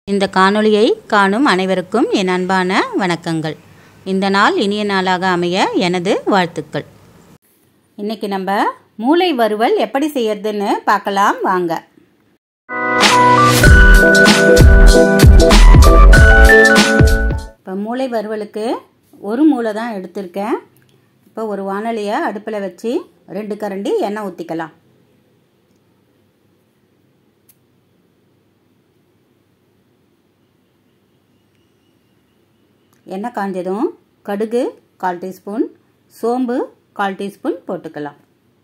இந்த காணொளியை காணும் அனைவருக்கும் என் அன்பான வணக்கங்கள் இந்த நாள் இனிய நாளாக அமைய எனது வாழ்த்துக்கள் இன்னைக்கு நம்ம மூளை வறுவல் எப்படி செய்யறதுன்னு பார்க்கலாம் வாங்க இப்போ மூளை வறுவலுக்கு ஒரு மூளை தான் எடுத்திருக்கேன் இப்போ ஒரு வானலியை அடுப்பில் வச்சு ரெண்டு கரண்டி எண்ணெய் ஊற்றிக்கலாம் எண்ணெய் காஞ்சதும் கடுகு கால் டீஸ்பூன் சோம்பு கால் டீஸ்பூன் போட்டுக்கலாம்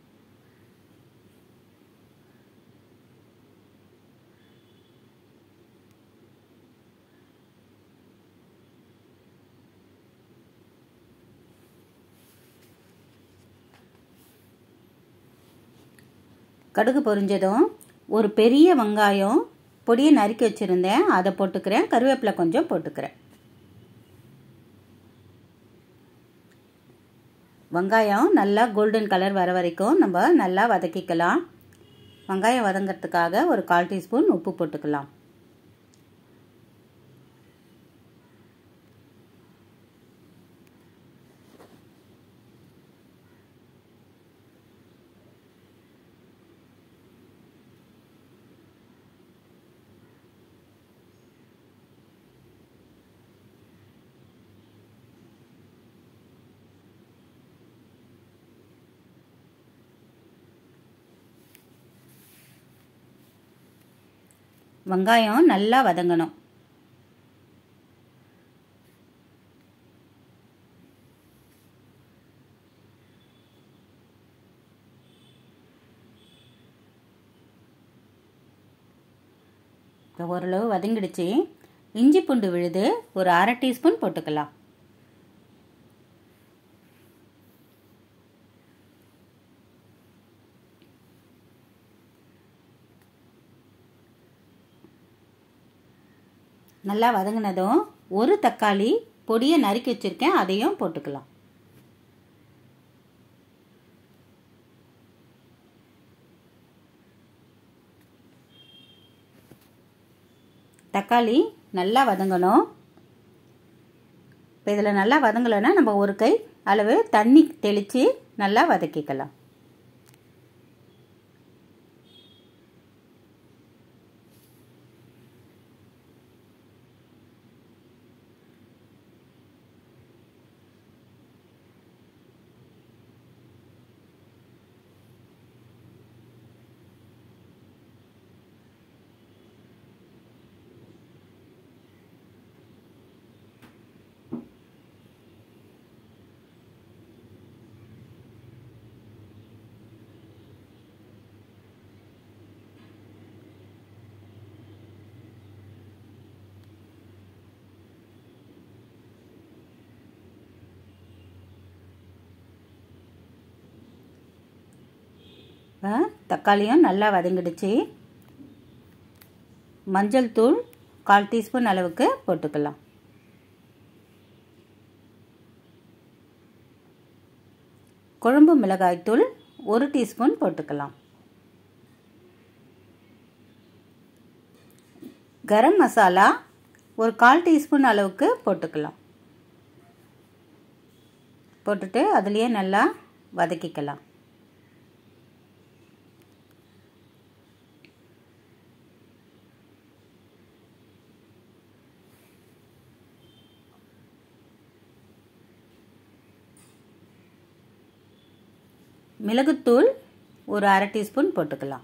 கடுகு பொரிஞ்சதும் ஒரு பெரிய வெங்காயம் பொடியை நறுக்கி வச்சுருந்தேன் அதை போட்டுக்கிறேன் கருவேப்பிலை கொஞ்சம் போட்டுக்கிறேன் வெங்காயம் நல்லா கோல்டன் கலர் வர வரைக்கும் நம்ம நல்லா வதக்கிக்கலாம் வெங்காயம் வதங்கிறதுக்காக ஒரு கால் டீஸ்பூன் உப்பு போட்டுக்கலாம் வெங்காயம் நல்லா வதங்கணும் இப்போ ஓரளவு வதங்கிடுச்சு இஞ்சி பூண்டு விழுது ஒரு அரை டீஸ்பூன் போட்டுக்கலாம் நல்லா வதங்கினதும் ஒரு தக்காளி பொடியை நறுக்கி வச்சுருக்கேன் அதையும் போட்டுக்கலாம் தக்காளி நல்லா வதங்கணும் இப்போ இதில் நல்லா வதங்கலைன்னா நம்ம ஒரு கை அளவு தண்ணி தெளித்து நல்லா வதக்கிக்கலாம் தக்காளியும் நல்லா வதங்கிடுச்சு மஞ்சள் தூள் கால் டீஸ்பூன் அளவுக்கு போட்டுக்கலாம் குழம்பு மிளகாய்த்தூள் ஒரு டீஸ்பூன் போட்டுக்கலாம் கரம் மசாலா ஒரு கால் டீஸ்பூன் அளவுக்கு போட்டுக்கலாம் போட்டுட்டு அதுலேயே நல்லா வதக்கிக்கலாம் மிளகுத்தூள் ஒரு அரை டீஸ்பூன் போட்டுக்கலாம்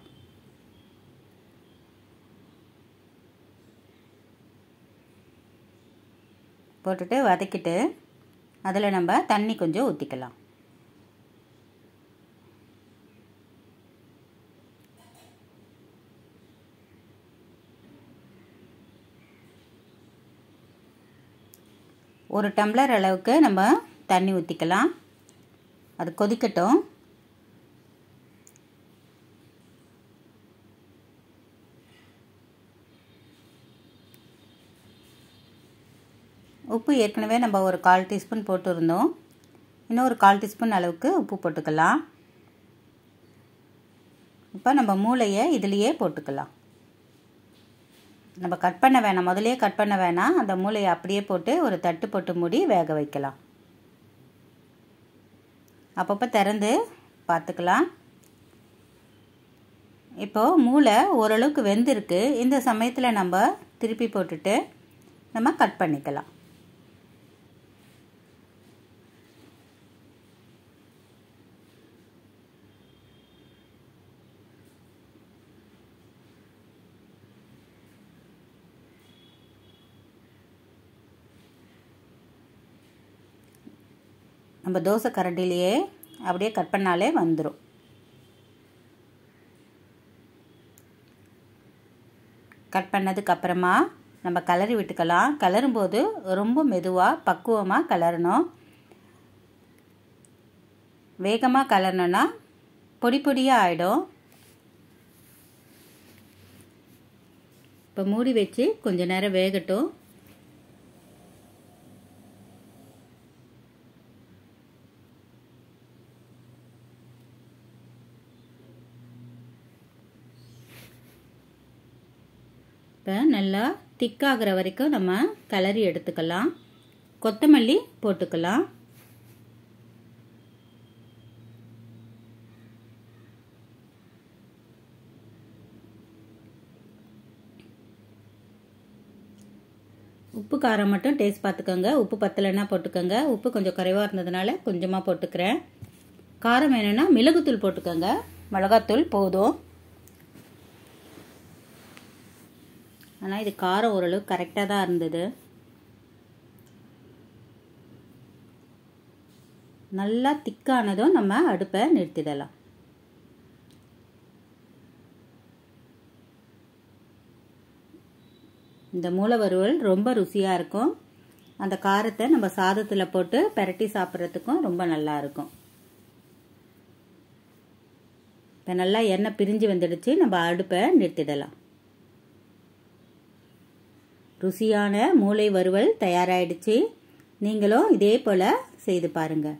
போட்டுட்டு வதக்கிட்டு அதில் நம்ம தண்ணி கொஞ்சம் ஊற்றிக்கலாம் ஒரு டம்ளர் அளவுக்கு நம்ம தண்ணி ஊற்றிக்கலாம் அது கொதிக்கட்டும் உப்பு ஏற்கனவே நம்ம ஒரு கால் டீஸ்பூன் போட்டுருந்தோம் இன்னும் ஒரு கால் டீஸ்பூன் அளவுக்கு உப்பு போட்டுக்கலாம் இப்போ நம்ம மூளையை இதுலேயே போட்டுக்கலாம் நம்ம கட் பண்ண வேணாம் முதலே கட் பண்ண வேணாம் அந்த மூளையை அப்படியே போட்டு ஒரு தட்டு போட்டு மூடி வேக வைக்கலாம் அப்பப்போ திறந்து பார்த்துக்கலாம் இப்போது மூளை ஓரளவுக்கு வெந்திருக்கு இந்த சமயத்தில் நம்ம திருப்பி போட்டுட்டு நம்ம கட் பண்ணிக்கலாம் நம்ம தோசை கரண்டிலேயே அப்படியே கட் பண்ணாலே வந்துடும் கட் பண்ணதுக்கு அப்புறமா நம்ம கலரி விட்டுக்கலாம் கலரும்போது ரொம்ப மெதுவாக பக்குவமாக கலரணும் வேகமாக கலரணுன்னா பொடி பொடியாக ஆகிடும் இப்போ மூடி வச்சு கொஞ்ச நேரம் வேகட்டும் இப்போ நல்லா திக்காகிற வரைக்கும் நம்ம கலரி எடுத்துக்கலாம் கொத்தமல்லி போட்டுக்கலாம் உப்பு காரம் மட்டும் டேஸ்ட் பார்த்துக்கோங்க உப்பு பத்தலைன்னா போட்டுக்கோங்க உப்பு கொஞ்சம் குறைவாக இருந்ததுனால கொஞ்சமாக போட்டுக்கிறேன் காரம் வேணும்னா மிளகுத்தூள் போட்டுக்கோங்க மிளகாத்தூள் போதும் ஆனால் இது காரம் ஓரளவு கரெக்டாக தான் இருந்தது நல்லா திக்கானதும் நம்ம அடுப்பை நிறுத்திடலாம் இந்த மூளை வறுவல் ரொம்ப ருசியாக இருக்கும் அந்த காரத்தை நம்ம சாதத்தில் போட்டு பெரட்டி சாப்பிட்றதுக்கும் ரொம்ப நல்லா இருக்கும் இப்போ நல்லா எண்ணெய் பிரிஞ்சு வந்துடுச்சு நம்ம அடுப்பை நிறுத்திடலாம் ருசியான மூளை வறுவல் தயாராகிடுச்சு நீங்களும் இதே போல் செய்து பாருங்கள்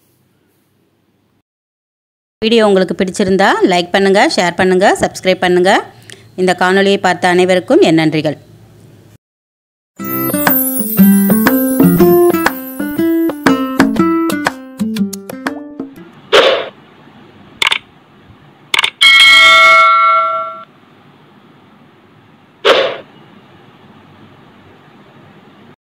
வீடியோ உங்களுக்கு பிடிச்சிருந்தா லைக் பண்ணுங்கள் ஷேர் பண்ணுங்கள் சப்ஸ்கிரைப் பண்ணுங்கள் இந்த காணொலியை பார்த்த அனைவருக்கும் என் நன்றிகள்